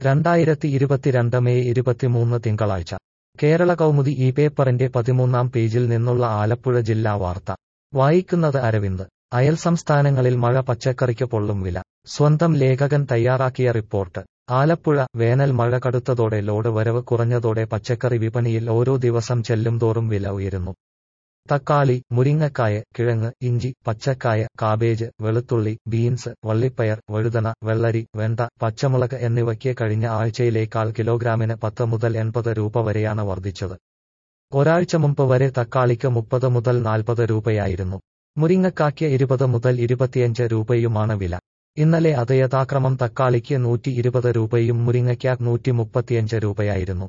രണ്ടായിരത്തി ഇരുപത്തിരണ്ട് മെയ് ഇരുപത്തിമൂന്ന് തിങ്കളാഴ്ച കേരള കൗമുദി ഈ പേപ്പറിന്റെ പതിമൂന്നാം പേജിൽ നിന്നുള്ള ആലപ്പുഴ ജില്ലാ വാർത്ത വായിക്കുന്നത് അരവിന്ദ് അയൽ സംസ്ഥാനങ്ങളിൽ മഴ പച്ചക്കറിക്ക് പൊള്ളും വില സ്വന്തം ലേഖകൻ തയ്യാറാക്കിയ റിപ്പോർട്ട് ആലപ്പുഴ വേനൽ മഴ കടുത്തതോടെ ലോഡ് വരവ് കുറഞ്ഞതോടെ പച്ചക്കറി വിപണിയിൽ ഓരോ ദിവസം ചെല്ലുംതോറും വില ഉയരുന്നു തക്കാളി മുരിങ്ങക്കായ കിഴങ്ങ് ഇഞ്ചി പച്ചക്കായ കാബേജ് വെളുത്തുള്ളി ബീൻസ് വള്ളിപ്പയർ വഴുതന വെള്ളരി വെണ്ട പച്ചമുളക് എന്നിവയ്ക്ക് കഴിഞ്ഞ ആഴ്ചയിലേക്കാൾ കിലോഗ്രാമിന് പത്ത് മുതൽ എൺപത് രൂപ വരെയാണ് വർദ്ധിച്ചത് ഒരാഴ്ച മുമ്പ് വരെ തക്കാളിക്ക് മുപ്പത് മുതൽ നാൽപ്പത് രൂപയായിരുന്നു മുരിങ്ങക്കായ്ക്ക് ഇരുപത് മുതൽ ഇരുപത്തിയഞ്ച് രൂപയുമാണ് വില ഇന്നലെ അത് യഥാക്രമം തക്കാളിക്ക് നൂറ്റി ഇരുപത് രൂപയും മുരിങ്ങയ്ക്ക് നൂറ്റി മുപ്പത്തിയഞ്ച് രൂപയായിരുന്നു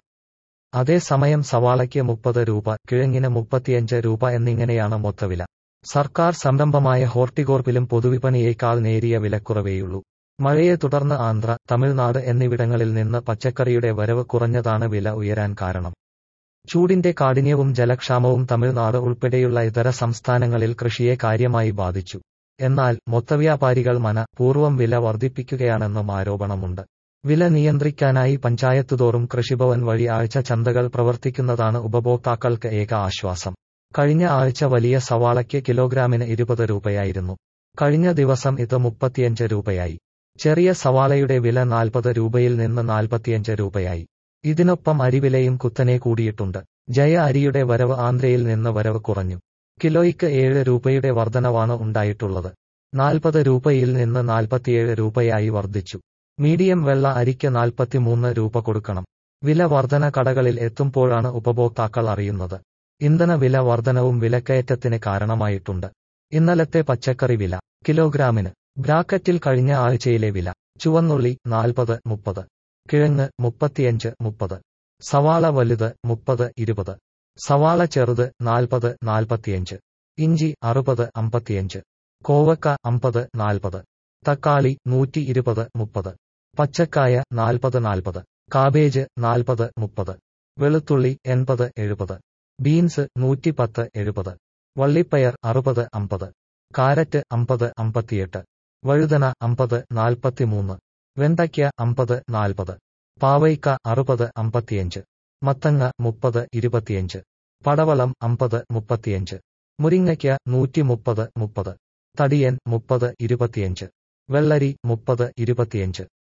അതേസമയം സവാളയ്ക്ക് മുപ്പത് രൂപ കിഴങ്ങിന് മുപ്പത്തിയഞ്ച് രൂപ എന്നിങ്ങനെയാണ് മൊത്തവില സർക്കാർ സംരംഭമായ ഹോർട്ടികോർപ്പിലും പൊതുവിപണിയേക്കാൾ നേരിയ വിലക്കുറവേയുള്ളൂ മഴയെ തുടർന്ന് ആന്ധ്ര തമിഴ്നാട് എന്നിവിടങ്ങളിൽ നിന്ന് പച്ചക്കറിയുടെ വരവ് കുറഞ്ഞതാണ് വില ഉയരാൻ കാരണം ചൂടിന്റെ കാഠിന്യവും ജലക്ഷാമവും തമിഴ്നാട് ഉൾപ്പെടെയുള്ള ഇതര സംസ്ഥാനങ്ങളിൽ കൃഷിയെ കാര്യമായി ബാധിച്ചു എന്നാൽ മൊത്തവ്യാപാരികൾ മന പൂർവ്വം വില വർദ്ധിപ്പിക്കുകയാണെന്നും ആരോപണമുണ്ട് വില നിയന്ത്രിക്കാനായി പഞ്ചായത്തുതോറും കൃഷിഭവൻ വഴി ആഴ്ച ചന്തകൾ പ്രവർത്തിക്കുന്നതാണ് ഉപഭോക്താക്കൾക്ക് ഏക ആശ്വാസം കഴിഞ്ഞ ആഴ്ച വലിയ സവാളയ്ക്ക് കിലോഗ്രാമിന് ഇരുപത് രൂപയായിരുന്നു കഴിഞ്ഞ ദിവസം ഇത് മുപ്പത്തിയഞ്ച് രൂപയായി ചെറിയ സവാളയുടെ വില നാൽപ്പത് രൂപയിൽ നിന്ന് നാൽപ്പത്തിയഞ്ച് രൂപയായി ഇതിനൊപ്പം അരിവിലയും കുത്തനെ കൂടിയിട്ടുണ്ട് ജയ അരിയുടെ വരവ് ആന്ധ്രയിൽ നിന്ന് വരവ് കുറഞ്ഞു കിലോയ്ക്ക് ഏഴ് രൂപയുടെ വർധനവാണ് ഉണ്ടായിട്ടുള്ളത് നാൽപ്പത് രൂപയിൽ നിന്ന് നാൽപ്പത്തിയേഴ് രൂപയായി വർദ്ധിച്ചു മീഡിയം വെള്ള അരിക്ക് നാൽപ്പത്തിമൂന്ന് രൂപ കൊടുക്കണം വില വർധന കടകളിൽ എത്തുമ്പോഴാണ് ഉപഭോക്താക്കൾ അറിയുന്നത് ഇന്ധന വില വർധനവും വിലക്കയറ്റത്തിന് കാരണമായിട്ടുണ്ട് ഇന്നലത്തെ പച്ചക്കറി വില കിലോഗ്രാമിന് ബ്രാക്കറ്റിൽ കഴിഞ്ഞ ആഴ്ചയിലെ വില ചുവന്നുള്ളി നാൽപ്പത് മുപ്പത് കിഴങ്ങ് മുപ്പത്തിയഞ്ച് മുപ്പത് സവാള വലുത് മുപ്പത് ഇരുപത് സവാള ചെറുത് നാൽപ്പത് നാൽപ്പത്തിയഞ്ച് ഇഞ്ചി അറുപത് അമ്പത്തിയഞ്ച് കോവക്ക അമ്പത് നാൽപ്പത് തക്കാളി നൂറ്റി ഇരുപത് മുപ്പത് പച്ചക്കായ നാൽപ്പത് നാൽപ്പത് കാബേജ് നാൽപ്പത് മുപ്പത് വെളുത്തുള്ളി എൺപത് എഴുപത് ബീൻസ് നൂറ്റി പത്ത് എഴുപത് വള്ളിപ്പയർ അറുപത് അമ്പത് കാരറ്റ് അമ്പത് അമ്പത്തിയെട്ട് വഴുതന അമ്പത് നാൽപ്പത്തിമൂന്ന് വെണ്ടയ്ക്ക അമ്പത് നാൽപ്പത് പാവയ്ക്ക അറുപത് അമ്പത്തിയഞ്ച് മത്തങ്ങ മുപ്പത് ഇരുപത്തിയഞ്ച് പടവളം അമ്പത് മുപ്പത്തിയഞ്ച് മുരിങ്ങയ്ക്ക നൂറ്റി മുപ്പത് മുപ്പത് തടിയൻ മുപ്പത് ഇരുപത്തിയഞ്ച് വെള്ളരി മുപ്പത് ഇരുപത്തിയഞ്ച്